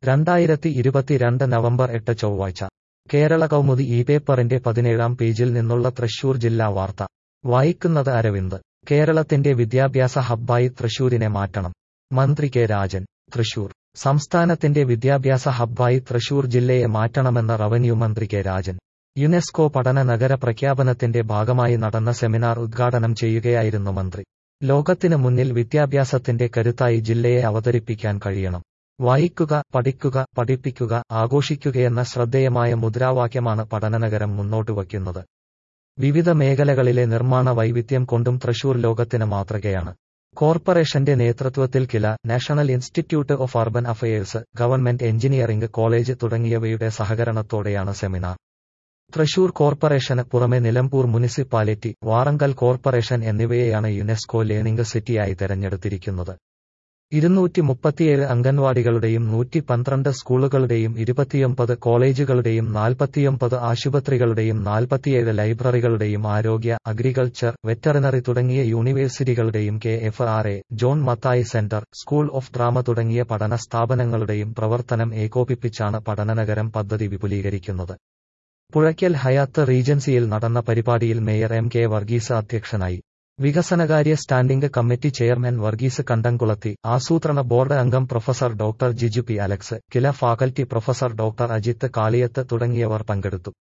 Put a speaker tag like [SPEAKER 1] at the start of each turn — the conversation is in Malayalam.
[SPEAKER 1] രണ്ടായിരത്തി ഇരുപത്തിരണ്ട് നവംബർ എട്ട് ചൊവ്വാഴ്ച കേരള കൗമുദി ഈ പേപ്പറിന്റെ പതിനേഴാം പേജിൽ നിന്നുള്ള തൃശൂർ ജില്ലാ വാർത്ത വായിക്കുന്നത് അരവിന്ദ് കേരളത്തിന്റെ വിദ്യാഭ്യാസ ഹബ്ബായി തൃശൂരിനെ മാറ്റണം മന്ത്രി കെ രാജൻ തൃശൂർ സംസ്ഥാനത്തിന്റെ വിദ്യാഭ്യാസ ഹബ്ബായി തൃശൂർ ജില്ലയെ മാറ്റണമെന്ന റവന്യൂ മന്ത്രി കെ രാജൻ യുനെസ്കോ പഠന നഗര പ്രഖ്യാപനത്തിന്റെ ഭാഗമായി നടന്ന സെമിനാർ ഉദ്ഘാടനം ചെയ്യുകയായിരുന്നു മന്ത്രി ലോകത്തിന് മുന്നിൽ വിദ്യാഭ്യാസത്തിന്റെ കരുത്തായി ജില്ലയെ അവതരിപ്പിക്കാൻ കഴിയണം വായിക്കുക പഠിക്കുക പഠിപ്പിക്കുക ആഘോഷിക്കുകയെന്ന ശ്രദ്ധേയമായ മുദ്രാവാക്യമാണ് പഠനനഗരം മുന്നോട്ട് വയ്ക്കുന്നത് വിവിധ മേഖലകളിലെ നിർമ്മാണ വൈവിധ്യം കൊണ്ടും തൃശൂർ ലോകത്തിന് മാതൃകയാണ് കോർപ്പറേഷന്റെ നേതൃത്വത്തിൽ KILA national institute of urban affairs government engineering college തുടങ്ങിയവയുടെ സഹകരണത്തോടെയാണ് സെമിനാർ തൃശൂർ കോർപ്പറേഷന് പുറമെ നിലമ്പൂർ മുനിസിപ്പാലിറ്റി വാറങ്കൽ കോർപ്പറേഷൻ എന്നിവയെയാണ് യുനെസ്കോ ലേണിംഗ് സിറ്റിയായി തെരഞ്ഞെടുത്തിരിക്കുന്നത് ഇരുന്നൂറ്റി മുപ്പത്തിയേഴ് അംഗൻവാടികളുടെയും നൂറ്റി പന്ത്രണ്ട് സ്കൂളുകളുടെയും ഇരുപത്തിയൊമ്പത് കോളേജുകളുടെയും നാൽപ്പത്തിയൊമ്പത് ആശുപത്രികളുടെയും നാൽപ്പത്തിയേഴ് ലൈബ്രറികളുടെയും ആരോഗ്യ അഗ്രികൾച്ചർ വെറ്ററിനറി തുടങ്ങിയ യൂണിവേഴ്സിറ്റികളുടെയും K F R A John Mathai centre school of drama തുടങ്ങിയ പഠന സ്ഥാപനങ്ങളുടെയും പ്രവർത്തനം ഏകോപിപ്പിച്ചാണ് പഠനനഗരം പദ്ധതി വിപുലീകരിക്കുന്നത് പുഴയ്ക്കൽ ഹയാത്ത് റീജൻസിയിൽ നടന്ന പരിപാടിയിൽ മേയർ എം കെ വർഗീസ് അധ്യക്ഷനായി വികസനകാര്യ സ്റ്റാൻഡിംഗ് കമ്മിറ്റി ചെയർമാൻ വർഗീസ് കണ്ടംകുളത്തി ആസൂത്രണ ബോർഡ് അംഗം professor doctor Jiju P Alex KILA faculty professor doctor Ajith Kaliyath തുടങ്ങിയവർ പങ്കെടുത്തു